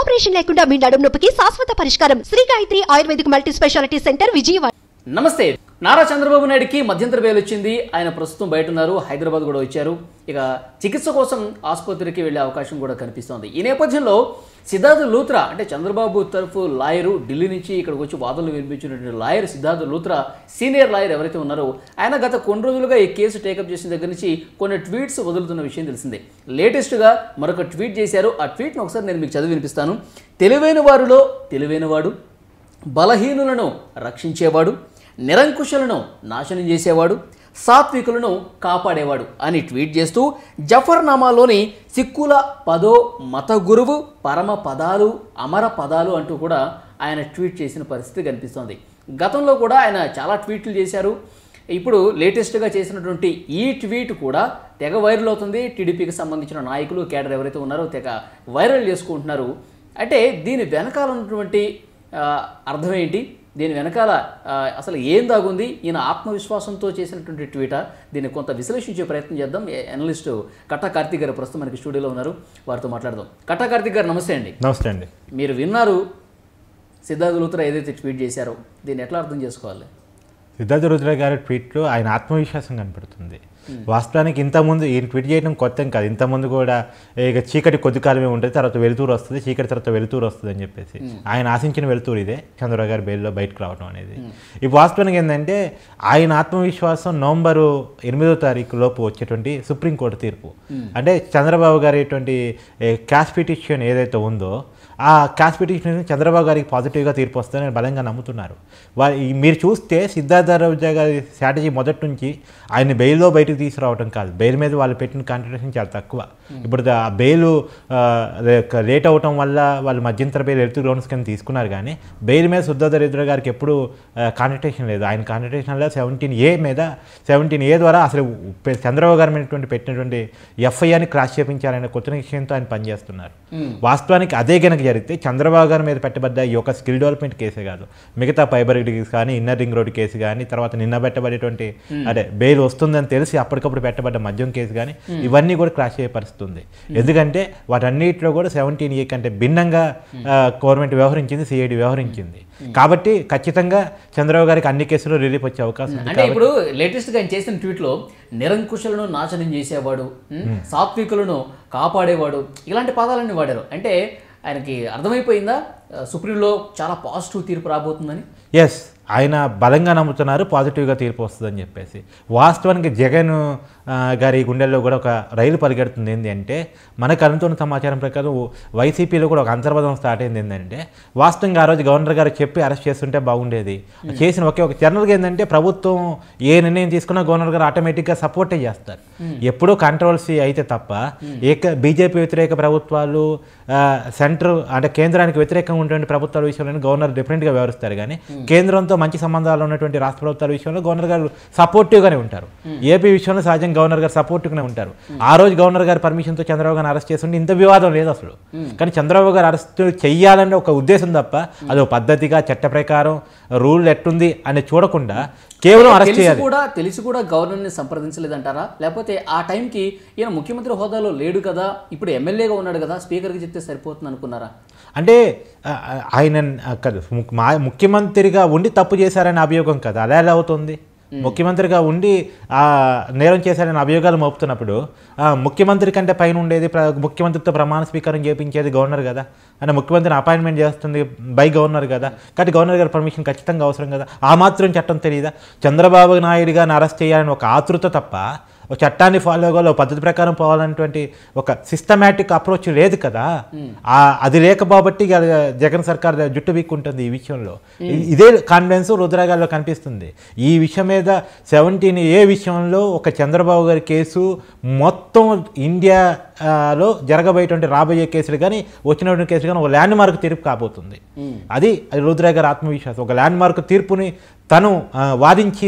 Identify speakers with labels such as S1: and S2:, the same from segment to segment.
S1: Operation లేకుండా మీ నడుము నొప్పికి శాశ్వత పరిష్కారం Shri Gayatri ayurvedic multi speciality centre Vijayawada
S2: నమస్తే నారా చంద్రబాబు నాయుడుకి మధ్యంతర బెయిల్ వచ్చింది ఆయన ప్రస్తుతం బయట ఉన్నారు హైదరాబాద్ కూడా వచ్చారు ఇక చికిత్స కోసం ఆసుపత్రికి వెళ్ళే అవకాశం కూడా కనిపిస్తోంది ఈ నేపథ్యంలో సిద్ధార్థ లూత్రా అంటే చంద్రబాబు తరఫు లాయరు ఢిల్లీ నుంచి ఇక్కడికి వచ్చి వాదనలు వినిపించినటువంటి lawyer Siddharth Luthra senior lawyer ఎవరైతే ఉన్నారో ఆయన గత కొన్ని రోజులుగా ఈ కేసు టేకప్ చేసిన దగ్గర నుంచి కొన్ని ట్వీట్స్ వదులుతున్న విషయం తెలిసిందే లేటెస్ట్గా మరొక ట్వీట్ చేశారు ఆ ట్వీట్ను ఒకసారి నేను మీకు చదివి వినిపిస్తాను తెలివైన వారిలో తెలివైనవాడు బలహీనులను రక్షించేవాడు నిరంకుశులను నాశనం చేసేవాడు సాత్వికులను కాపాడేవాడు అని ట్వీట్ చేస్తూ జఫర్నామాలోని సిక్కుల పదో మత గురువు పరమ పదాలు అమర పదాలు అంటూ కూడా ఆయన ట్వీట్ చేసిన పరిస్థితి కనిపిస్తోంది గతంలో కూడా ఆయన చాలా ట్వీట్లు చేశారు ఇప్పుడు లేటెస్ట్గా చేసినటువంటి ఈ ట్వీట్ కూడా తెగ వైరల్ అవుతుంది టీడీపీకి సంబంధించిన నాయకులు కేడర్ ఎవరైతే ఉన్నారో తెగ వైరల్ చేసుకుంటున్నారు అంటే దీని వెనకాల ఉన్నటువంటి ఆ, అర్థం ఏంటి దీని వెనకాల ఆ, అసలు ఏం దాగుంది ఈయన ఆత్మవిశ్వాసంతో చేసినటువంటి ట్వీట దీన్ని కొంత విశ్లేషించే ప్రయత్నం చేద్దాం ఏ- అనలిస్ట్ కట్టా కార్తీక్ గారు ప్రస్తుతం మనకి స్టూడియోలో ఉన్నారు వారితో మాట్లాడదాం కట్టా కార్తీక్ గారు నమస్తే అండి
S3: నమస్తే అండి
S2: మీరు విన్నారు సిద్ధార్థ లూత్రా ఏదైతే ట్వీట్ చేశారో దీన్ని ఎట్లా అర్థం చేసుకోవాలి
S3: సిద్ధార్థ రుద్ర గారి ట్వీట్లో ఆయన ఆత్మవిశ్వాసం కనపడుతుంది వాస్తవానికి ఇంతకుముందు ఈయన ట్వీట్ చేయడం కొత్త ఏం కాదు ఇంతకుముందు కూడా ఇక చీకటి కొద్ది కాలమే ఉంటుంది తర్వాత వెలుతురు వస్తుంది చీకటి తర్వాత వెలుతురు వస్తుంది అని చెప్పేసి ఆయన ఆశించిన వెలుతురు ఇదే చంద్రబాబు గారి బెయిల్లో బయటకు రావడం అనేది ఇప్పుడు వాస్తవానికి ఏంటంటే ఆయన ఆత్మవిశ్వాసం నవంబరు ఎనిమిదో తారీఖు లోపు వచ్చేటువంటి సుప్రీంకోర్టు తీర్పు అంటే చంద్రబాబు గారి ఇటువంటి క్యాష్ పిటిషన్ ఏదైతే ఉందో ఆ క్యాష్ పిటిషన్ చంద్రబాబు గారికి పాజిటివ్గా తీర్పు వస్తుందని బలంగా నమ్ముతున్నారు వా ఈ- మీరు చూస్తే సిద్ధార్థ రాజా గారి స్ట్రాటజీ మొదటి నుంచి ఆయన బెయిల్లో బయటకు తీసుకురావడం కాదు బెయిల్ మీద వాళ్ళు పెట్టిన కాంట్రిబ్యూషన్ చాలా తక్కువ ఇప్పుడు ఆ బెయిల్ లేట్ అవటం వల్ల వాళ్ళు మధ్యంతర బెయిల్ ఎడుతూ లోన్స్ కింద తీసుకున్నారు కానీ బెయిల్ మీద సిద్ధార్థ రుద్ర గారికి ఎప్పుడు కాంట్రిబ్యూషన్ లేదు ఆయన కాంట్రిబ్యూషన్లో సెవెంటీన్ ఏ మీద సెవెంటీన్ ఏ ద్వారా అసలు పె- చంద్రబాబు గారి మీద పెట్టినటువంటి ఎఫ్ఐఆర్ని క్రాస్ చేపించాలనే కొత్త నిశ్చయంతో ఆయన పనిచేస్తున్నారు వాస్తవానికి అదే కనుక జరిగితే చంద్రబాబు గారి మీద పెట్టబడ్డ ఈ యొక్క స్కిల్ డెవలప్మెంట్ కేసే కాదు మిగతా ఫైబర్ డిగ్రీస్ కానీ ఇన్నర్ రింగ్ రోడ్ కేసు కానీ తర్వాత నిన్న పెట్టబడేటువంటి అదే బెయిల్ వస్తుందని తెలిసి అప్పటికప్పుడు పెట్టబడ్డ మద్యం కేసు కానీ ఇవన్నీ కూడా క్రాష్ అయ్యే పరిస్థితి ఉంది ఎందుకంటే వాటన్నిటిలో కూడా సెవెంటీన్ ఏ కంటే భిన్నంగా గవర్నమెంట్ వ్యవహరించింది సిఐడి వ్యవహరించింది కాబట్టి ఖచ్చితంగా చంద్రబాబు గారికి అన్ని కేసులు రిలీఫ్ వచ్చే అవకాశం ఉంది
S2: అంటే ఇప్పుడు లేటెస్ట్ గా ఆయన చేసిన ట్వీట్ లో నిరంకుశులను నాశనం చేసేవాడు ఉమ్, సాత్వికులను కాపాడేవాడు ఇలాంటి పదాలన్నీ వాడారు అంటే ఆయనకి అర్థమైపోయిందా ఆ, సుప్రీంలో చాలా పాజిటివ్ తీర్పు రాబోతుందని
S3: ఎస్ ఆయన బలంగా నమ్ముతున్నారు పాజిటివ్గా తీర్పు వస్తుందని చెప్పేసి వాస్తవానికి జగన్ ఆ, గారి గుండెల్లో కూడా ఒక రైలు పరిగెడుతుంది ఏంటి అంటే మనకు అందుతున్న సమాచారం ప్రకారం వైసీపీలో కూడా ఒక అంతర్వాదం స్టార్ట్ అయింది ఏంటంటే వాస్తవంగా ఆ రోజు గవర్నర్ గారు చెప్పి అరెస్ట్ చేస్తుంటే బాగుండేది చేసిన ఒకే ఒక జనరల్గా ఏంటంటే ప్రభుత్వం ఏ నిర్ణయం తీసుకున్నా గవర్నర్ గారు ఆటోమేటిక్గా సపోర్టే చేస్తారు ఎప్పుడూ కాంట్రవర్సీ అయితే తప్ప ఏక బీజేపీ వ్యతిరేక ప్రభుత్వాలు ఆ, సెంటర్ అంటే కేంద్రానికి వ్యతిరేకంగా ఉన్నటువంటి ప్రభుత్వాల విషయంలో గవర్నర్ డిఫరెంట్గా వ్యవహరిస్తారు కానీ కేంద్రంతో మంచి సంబంధాలు ఉన్నటువంటి రాష్ట్ర ప్రభుత్వాల విషయంలో గవర్నర్ గారు సపోర్టివ్గానే ఉంటారు ఏపీ విషయంలో సహజంగా గవర్నర్ గారు సపోర్టివ్గానే ఉంటారు ఆ రోజు గవర్నర్ గారి పర్మిషన్తో చంద్రబాబు గారిని అరెస్ట్ చేస్తుంటే ఇంత వివాదం లేదు అసలు కానీ చంద్రబాబు గారు అరెస్ట్ చెయ్యాలనే ఒక ఉద్దేశం తప్ప అది ఒక పద్ధతిగా చట్ట ప్రకారం రూల్ ఎట్టుంది అని చూడకుండా కేవలం అరెస్ట్
S2: తెలిసి
S3: చేయాలి
S2: కూడా తెలిసి కూడా గవర్నర్ని సంప్రదించలేదంటారా లేకపోతే ఆ టైంకి ఈయన ముఖ్యమంత్రి హోదాలో లేడు కదా ఇప్పుడు ఎమ్మెల్యేగా ఉన్నాడు కదా స్పీకర్కి చెప్తే సరిపోతుంది అనుకున్నారా
S3: అంటే ఆ, ఆ, ఆయన ఆ, కాదు ము- మా ముఖ్యమంత్రిగా ఉండి తప్పు చేశారనే అభియోగం కదా అలా ఎలా అవుతుంది ముఖ్యమంత్రిగా ఉండి ఆ నేరం చేశారనే అభియోగాలు మోపుతున్నప్పుడు ఆ, ముఖ్యమంత్రి కంటే పైన ఉండేది ప్ర- ముఖ్యమంత్రితో ప్రమాణ స్వీకారం చేపించేది గవర్నర్ కదా అంటే ముఖ్యమంత్రిని అపాయింట్మెంట్ చేస్తుంది బై గవర్నర్ కదా కాబట్టి గవర్నర్ గారి పర్మిషన్ ఖచ్చితంగా అవసరం కదా ఆ మాత్రం చట్టం తెలియదా చంద్రబాబు నాయుడు గారిని అరెస్ట్ చేయాలని ఒక ఆతృత తప్ప ఒక చట్టాన్ని ఫాలో అవ్వాలి ఒక పద్ధతి ప్రకారం పోవాలన్నటువంటి ఒక సిస్టమేటిక్ అప్రోచ్ లేదు కదా ఆ అది లేక కాబట్టి ఇక జగన్ సర్కార్ జుట్టు వీక్కుంటుంది ఈ విషయంలో ఇ- ఇదే కాన్ఫిడెన్స్ రుద్రాగాల్లో కనిపిస్తుంది ఈ విషయం మీద సెవెంటీన్ ఏ విషయంలో ఒక చంద్రబాబు గారి కేసు మొత్తం ఇండియా ఆ, లో జరగబోయేటువంటి రాబోయే కేసులు కానీ వచ్చినటువంటి కేసులు కానీ ఒక ల్యాండ్ మార్క్ తీర్పు కాబోతుంది అది అది రుద్రా గారి ఆత్మవిశ్వాసం ఒక ల్యాండ్ మార్క్ తీర్పుని తను ఆ, వాదించి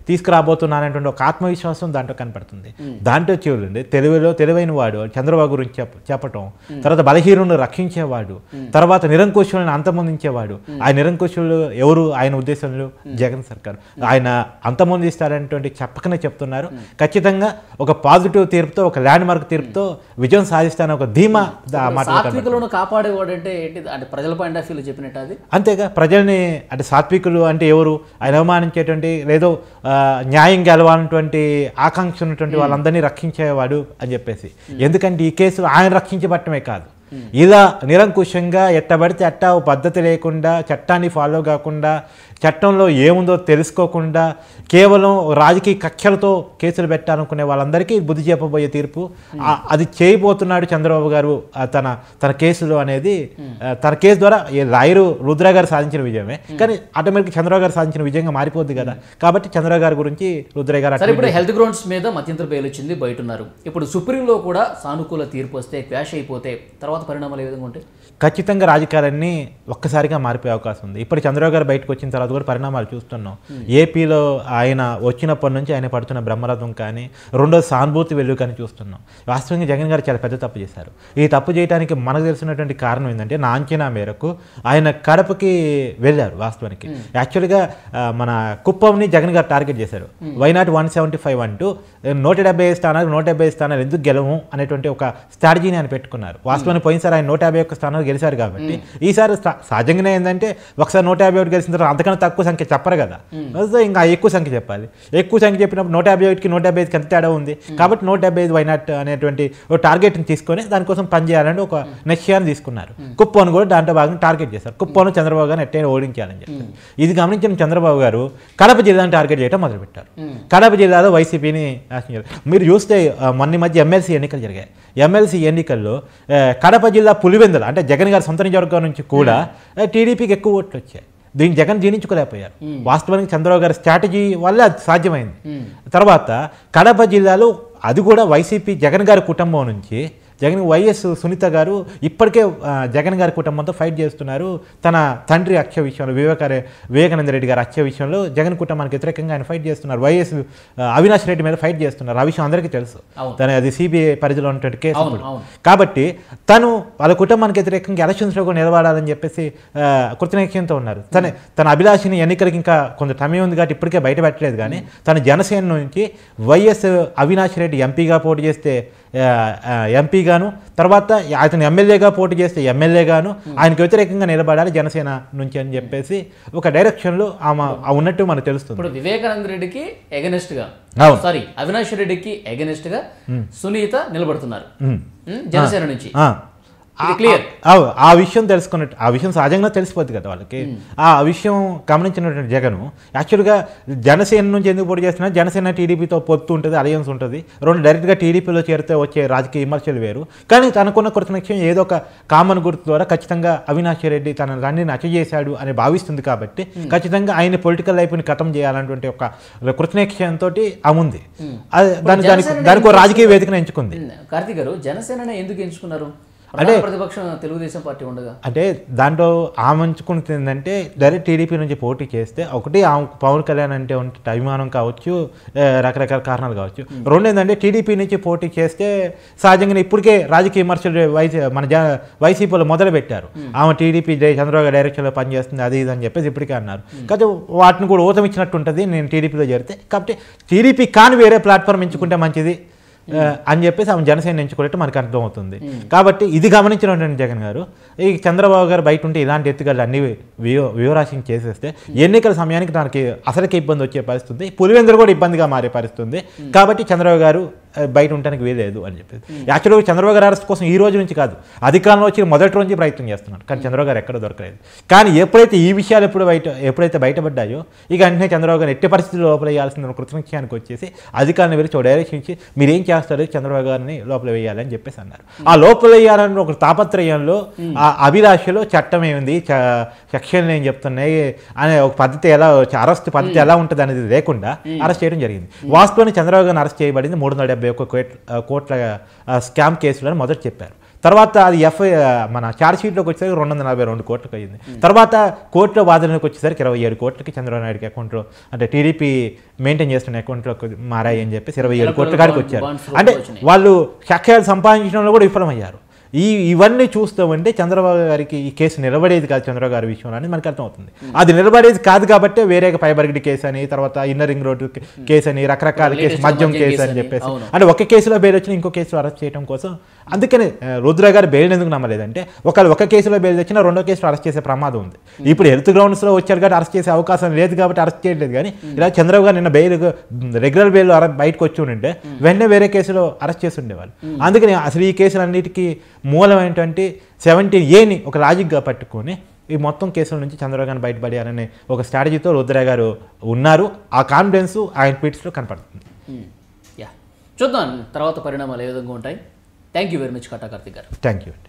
S3: తీసుకురాబోతున్నానటువంటి ఒక ఆత్మవిశ్వాసం దాంట్లో కనపడుతుంది దాంట్లో చూడండి తెలివిలో తెలివైన వాడు చంద్రబాబు గురించి చెప్ప చెప్పటం తర్వాత బలహీనులను రక్షించేవాడు తర్వాత నిరంకుశులను అంతమొందించేవాడు ఆ నిరంకుశులు ఎవరు ఆయన ఉద్దేశంలో జగన్ సర్కార్ ఆయన అంతమొందిస్తారనేటువంటి చెప్పకనే చెప్తున్నారు ఖచ్చితంగా ఒక పాజిటివ్ తీర్పుతో ఒక ల్యాండ్ మార్క్ తీర్పుతో విజయం సాధిస్తానని ఒక ధీమా దా- మాట
S2: సాత్వికులను కాపాడేవాడు అంటే ఏంటి అంటే ప్రజల పాయింట్ ఆఫ్ వ్యూలో చెప్పినట్టు అది
S3: అంతేగా ప్రజల్ని అంటే సాత్వికులు అంటే ఎవరు ఆయన అవమానించేటువంటి లేదో ఆ, న్యాయం గెలవాలన్నటువంటి ఆకాంక్ష ఉన్నటువంటి వాళ్ళందరినీ రక్షించేవాడు అని చెప్పేసి ఎందుకంటే ఈ కేసులో ఆయన రక్షించబట్టమే కాదు ఇలా నిరంకుశంగా ఎట్టబడితే అట్ట ఓ పద్ధతి లేకుండా చట్టాన్ని ఫాలో కాకుండా చట్టంలో ఏముందో తెలుసుకోకుండా కేవలం రాజకీయ కక్షలతో కేసులు పెట్టాలనుకునే వాళ్ళందరికీ బుద్ధి చెప్పబోయే తీర్పు ఆ- అది చేయబోతున్నాడు చంద్రబాబు గారు ఆ, తన తన కేసులో అనేది ఆ, తన కేసు ద్వారా ఈ లాయరు రుద్ర గారు సాధించిన విజయమే కానీ ఆటోమేటిక్ చంద్రబాబు గారు సాధించిన విజయంగా మారిపోద్ది కదా కాబట్టి చంద్రబాబు గారి గురించి రుద్ర గారు
S2: సరే ఇప్పుడు హెల్త్ గ్రౌండ్స్ మీద మధ్యంతర బెయిల్ వచ్చింది బయట ఉన్నారు ఇప్పుడు సుప్రీంలో కూడా సానుకూల తీర్పు వస్తే క్వాష్ అయిపోతే తర్వాత పరిణామాలు ఏ విధంగా ఉంటాయి
S3: ఖచ్చితంగా రాజకీయాలన్నీ ఒక్కసారిగా మారిపోయే అవకాశం ఉంది ఇప్పుడు చంద్రబాబు గారు బయటకు వచ్చిన తర్వాత కూడా పరిణామాలు చూస్తున్నాం ఏపీలో ఆయన వచ్చినప్పటి నుంచి ఆయన పడుతున్న బ్రహ్మరథం కానీ రెండో సానుభూతి వెలుగు కానీ చూస్తున్నాం వాస్తవంగా జగన్ గారు చాలా పెద్ద తప్పు చేశారు ఈ తప్పు చేయడానికి మనకు తెలిసినటువంటి కారణం ఏంటంటే నా అంచనా మేరకు ఆయన కడపకి వెళ్ళారు వాస్తవానికి యాక్చువల్గా ఆ, మన కుప్పంని జగన్ గారు టార్గెట్ చేశారు వైనాట్ వన్ సెవెంటీ ఫైవ్ అంటూ నూట డెబ్బై ఐదు స్థానాలు నూట డెబ్బై ఐదు స్థానాలు ఎందుకు గెలవు అనేటువంటి ఒక స్ట్రాటజీని ఆయన పెట్టుకున్నారు వాస్తవానికి పోయినసారి ఆయన నూట యాభై ఒక్క స్థానాలు గెలిచారు కాబట్టి ఈసారి స- సహజంగానే ఏంటంటే ఒకసారి నూట యాభై ఒకటి గెలిచిన తర్వాత అంతకన్నా తక్కువ సంఖ్య చెప్పరు కదా సో ఇంకా ఎక్కువ సంఖ్య చెప్పాలి ఎక్కువ సంఖ్య చెప్పినప్పుడు నూట యాభై ఒకటికి నూట డెబ్బై ఐదుకి ఎంత తేడా ఉంది కాబట్టి నూట డెబ్బై ఐదు వైనాట్ అనేటువంటి ఒక టార్గెట్ని తీసుకొని దానికోసం పనిచేయాలని ఒక నిశ్చయాన్ని తీసుకున్నారు కుప్పను కూడా దాంట్లో భాగంగా టార్గెట్ చేశారు కుప్పను చంద్రబాబు గారిని ఎట్టైనా ఓడించాలని చెప్పి ఇది గమనించిన చంద్రబాబు గారు కడప జిల్లాని టార్గెట్ చేయడం మొదలుపెట్టారు కడప జిల్లాలో వైసీపీని నాశనం మీరు చూస్తే ఆ, మొన్న ఈ మధ్య ఎమ్మెల్సీ ఎన్నికలు జరిగాయి ఎమ్మెల్సీ ఎన్నికల్లో ఆ, కడప జిల్లా పులివెందుల అంటే జగన్ గారి సొంత నియోజకవర్గం నుంచి కూడా ఆ, టీడీపీకి ఎక్కువ ఓట్లు వచ్చాయి దీన్ని జగన్ జీర్ణించుకోలేకపోయారు వాస్తవానికి చంద్రబాబు గారి స్ట్రాటజీ వల్ల అది సాధ్యమైంది తర్వాత కడప జిల్లాలో అది కూడా వైసీపీ జగన్ గారి కుటుంబం నుంచి జగన్ వైఎస్ సునీత గారు ఇప్పటికే ఆ, జగన్ గారి కుటుంబంతో ఫైట్ చేస్తున్నారు తన తండ్రి హత్య విషయంలో వివేకారే వివేకానంద రెడ్డి గారి హత్య విషయంలో జగన్ కుటుంబానికి వ్యతిరేకంగా ఆయన ఫైట్ చేస్తున్నారు వైఎస్ ఆ, అవినాష్ రెడ్డి మీద ఫైట్ చేస్తున్నారు ఆ విషయం అందరికీ తెలుసు
S2: అవును.
S3: తన అది సిబిఐ పరిధిలో ఉన్నటువంటి కేసు
S2: అవును,
S3: ఇప్పుడు.
S2: అవును.
S3: కాబట్టి తను వాళ్ళ కుటుంబానికి వ్యతిరేకంగా ఎలక్షన్స్లో కూడా నిలబడాలని చెప్పేసి ఆ, కృతనిశ్చయంతో ఉన్నారు తన తన అభిలాషిని ఎన్నికలకి ఇంకా కొంత సమయం ఉంది కాబట్టి ఇప్పటికే బయట పెట్టలేదు కానీ తన జనసేన నుంచి వైఎస్ అవినాష్ రెడ్డి ఎంపీగా పోటీ చేస్తే ఆ, ఆ, ఎంపీగాను తర్వాత అతను ఎమ్మెల్యేగా పోటీ చేస్తే ఎమ్మెల్యేగాను ఆయనకు వ్యతిరేకంగా నిలబడాలి జనసేన నుంచి అని చెప్పేసి ఒక డైరెక్షన్లో ఆమె ఆ ఉన్నట్టు మనకు తెలుస్తుంది
S2: ఇప్పుడు వివేకానంద రెడ్డికి ఎగనెస్ట్ గా
S3: అవును.
S2: సారీ అవినాష్ రెడ్డికి ఎగనెస్ట్ గా సునీత నిలబడుతున్నారు
S3: ఉమ్.
S2: ఉమ్, జనసేన నుంచి
S3: ఆ.
S2: ఇది క్లియర్
S3: ఆ- ఆ విషయం తెలుసుకున్నట్టు ఆ విషయం సహజంగా తెలిసిపోద్ది కదా వాళ్ళకి ఆ విషయం గమనించినటువంటి జగన్ యాక్చువల్గా జనసేన నుంచి ఎందుకు పోటీ చేస్తున్నా జనసేన టీడీపీతో పొత్తు ఉంటుంది అలయన్స్ ఉంటుంది రెండు డైరెక్ట్గా టీడీపీలో చేరితే వచ్చే రాజకీయ విమర్శలు వేరు కానీ తనకున్న కృతనిశ్చయం ఏదో ఒక కామన్ గుర్తు ద్వారా ఖచ్చితంగా అవినాష్ రెడ్డి తన తండ్రిని నచ్చ చేశాడు అని భావిస్తుంది కాబట్టి ఖచ్చితంగా ఆయన పొలిటికల్ లైఫ్ని ఖతం చేయాలన్నటువంటి ఒక కృతనిశ్చయంతో ఆమె ఉంది అది దాని దానికి
S2: జనసేన
S3: దానికి ఒక రాజకీయ వేదికను ఎంచుకుంది
S2: కార్తీక్ గారు జనసేన ఎందుకు ఎంచుకున్నారు ప్రధాన ప్రతిపక్షం తెలుగుదేశం పార్టీ ఉండగా
S3: అంటే దాంట్లో ఆమె ఎంచుకున్నది ఏంటంటే డైరెక్ట్ టీడీపీ నుంచి పోటీ చేస్తే ఒకటి ఆమె పవన్ కళ్యాణ్ అంటే ఉంటే అభిమానం కావచ్చు ఏ, రకరకాల కారణాలు కావచ్చు రెండు ఏంటంటే టీడీపీ నుంచి పోటీ చేస్తే సహజంగా ఇప్పటికే రాజకీయ విమర్శలు వైసీ మన జ వైసీపీలో మొదలు పెట్టారు ఆమె టీడీపీ చంద్రబాబు గారి డైరెక్షన్లో పనిచేస్తుంది అది ఇది అని చెప్పేసి ఇప్పటికే అన్నారు కాకపోతే వాటిని కూడా ఊతం ఇచ్చినట్టు ఉంటుంది నేను టీడీపీలో చేరితే కాబట్టి టీడీపీ కాని వేరే ప్లాట్ఫామ్ ఎంచుకుంటే మంచిది ఆ, అని చెప్పేసి ఆమె జనసేన ఎంచుకున్నట్టు మనకు అర్థమవుతుంది కాబట్టి ఇది గమనించినటువంటి జగన్ గారు ఈ చంద్రబాబు గారు బయట ఉంటే ఇలాంటి ఎత్తుగడలు అన్ని వివో వివరాశం చేసేస్తే ఎన్నికల సమయానికి తనకి అసలుకి ఇబ్బంది వచ్చే పరిస్థితి ఉంది పులివెందులు కూడా ఇబ్బందిగా మారే పరిస్థితి ఉంది కాబట్టి చంద్రబాబు గారు ఆ, బయట ఉండడానికి వీలేదు అని చెప్పేసి యాక్చువల్గా చంద్రబాబు గారు అరెస్ట్ కోసం ఈ రోజు నుంచి కాదు అధికారంలో వచ్చి మొదటి రోజు ప్రయత్నం చేస్తున్నారు కానీ చంద్రబాబు గారు ఎక్కడ దొరకలేదు కానీ ఎప్పుడైతే ఈ విషయాలు ఎప్పుడు బయట ఎప్పుడైతే బయటపడ్డాయో ఇక వెంటనే చంద్రబాబు గారు ఎట్టి పరిస్థితుల్లో లోపల వేయాల్సిన కృతనిశ్చయానికి వచ్చేసి అధికారులను వెళ్ళి డైరెక్షన్ ఇచ్చి మీరు ఏం చేస్తారు చంద్రబాబు గారిని లోపల వేయాలని చెప్పేసి అన్నారు ఆ లోపల వేయాలని ఒక తాపత్రయంలో ఆ అభిలాషలో చట్టం ఏముంది చ- సెక్షన్లు ఏం చెప్తున్నాయి అనే ఒక పద్ధతి ఎలా అరెస్ట్ పద్ధతి ఎలా ఉంటుంది అనేది లేకుండా అరెస్ట్ చేయడం జరిగింది వాస్తవానికి చంద్రబాబు గారిని అరెస్ట్ చేయబడింది మూడు వందల డెబ్బై ఒక్క కోట్ల కోట్ల ఆ, స్కామ్ కేసులను మొదట చెప్పారు తర్వాత అది ఎఫ్ఐ మన ఛార్జ్ షీట్లోకి వచ్చేసరికి రెండు వందల నలభై రెండు కోట్లకు అయింది తర్వాత కోర్టులో వాదనకు వచ్చేసరికి ఇరవై ఏడు కోట్లకి చంద్రబాబు నాయుడుకి అకౌంట్లో అంటే టీడీపీ మెయింటైన్ చేస్తున్న అకౌంట్లోకి మారాయి అని చెప్పేసి ఇరవై ఏడు కోట్ల కాడికి వచ్చారు
S2: bonds
S3: అంటే
S2: వచ్చినాయి.
S3: వాళ్ళు సాక్ష్యాలు సంపాదించడంలో కూడా విఫలమయ్యారు ఈ ఇవన్నీ చూస్తామంటే చంద్రబాబు గారికి ఈ కేసు నిలబడేది కాదు చంద్రబాబు గారి విషయంలో అని మనకు అర్థమవుతుంది అది నిలబడేది కాదు కాబట్టి వేరే పైబర్గిడి కేసు అని తర్వాత ఇన్నర్ రింగ్ రోడ్డు కేసు అని రకరకాల
S2: Latest
S3: కేసు మద్యం
S2: మద్యం
S3: కేసు
S2: కేసు
S3: అని
S2: అని,
S3: చెప్పేసి
S2: అవును.
S3: అంటే ఒక కేసులో బెయిల్ వచ్చిన ఇంకో కేసులో అరెస్ట్ చేయడం కోసం అందుకని ఆ, రుద్ర గారు బెయిల్ ఎందుకు నమ్మలేదంటే ఒకవేళ ఒక కేసులో బెయిల్ వచ్చినా రెండో కేసులో అరెస్ట్ చేసే ప్రమాదం ఉంది ఇప్పుడు హెల్త్ గ్రౌండ్స్లో వచ్చారు కాబట్టి అరెస్ట్ చేసే అవకాశం లేదు కాబట్టి అరెస్ట్ చేయట్లేదు కానీ ఇలా చంద్రబాబు గారు నిన్న బెయిల్ రెగ్యులర్ బెయిల్ బయటకు వచ్చి ఉంటే వెంటనే వేరే కేసులో అరెస్ట్ చేసి ఉండేవాళ్ళు అందుకని అసలు ఈ కేసులన్నిటికీ మూలమైనటువంటి సెవెంటీన్ ఏని ఒక లాజిక్గా పట్టుకొని ఈ మొత్తం కేసుల నుంచి చంద్రబాబు గారిని బయటపడేయాలనే ఒక స్ట్రాటజీతో రుద్ర గారు ఉన్నారు ఆ కాన్ఫిడెన్స్ ఆయన ట్వీట్స్లో కనపడుతుంది
S2: యా చూద్దాం తర్వాత పరిణామాలు ఏ విధంగా ఉంటాయి thank you very much Katta Karthik గారు
S3: థ్యాంక్ యూ